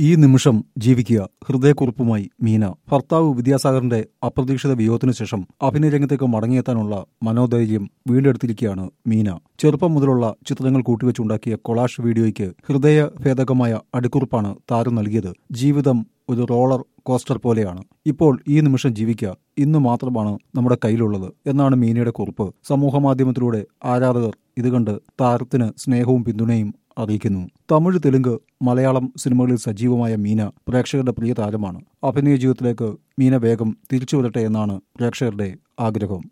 ഈ നിമിഷം ജീവിക്കുക ഹൃദയക്കുറിപ്പുമായി മീന ഭർത്താവ് വിദ്യാസാഗറിന്റെ അപ്രതീക്ഷിത വിയോഗത്തിനു ശേഷം അഭിനയ രംഗത്തേക്ക് മടങ്ങിയെത്താനുള്ള മനോധൈര്യം വീണ്ടെടുത്തിരിക്കുകയാണ് മീന ചെറുപ്പം മുതലുള്ള ചിത്രങ്ങൾ കൂട്ടിവെച്ചുണ്ടാക്കിയ കൊളാഷ് വീഡിയോയ്ക്ക് ഹൃദയഭേദകമായ അടിക്കുറിപ്പാണ് താരം നൽകിയത് ജീവിതം ഒരു റോളർ കോസ്റ്റർ പോലെയാണ് ഇപ്പോൾ ഈ നിമിഷം ജീവിക്കുക ഇന്ന് മാത്രമാണ് നമ്മുടെ കയ്യിലുള്ളത് എന്നാണ് മീനയുടെ കുറിപ്പ് സമൂഹമാധ്യമത്തിലൂടെ ആരാധകർ ഇത് കണ്ട് താരത്തിന് സ്നേഹവും പിന്തുണയും അറിയിക്കുന്നു തമിഴ് തെലുങ്ക് മലയാളം സിനിമകളിൽ സജീവമായ മീന പ്രേക്ഷകരുടെ പ്രിയ താരമാണ് അഭിനയ ജീവിതത്തിലേക്ക് മീന വേഗം തിരിച്ചു വരട്ടെ എന്നാണ് പ്രേക്ഷകരുടെ ആഗ്രഹം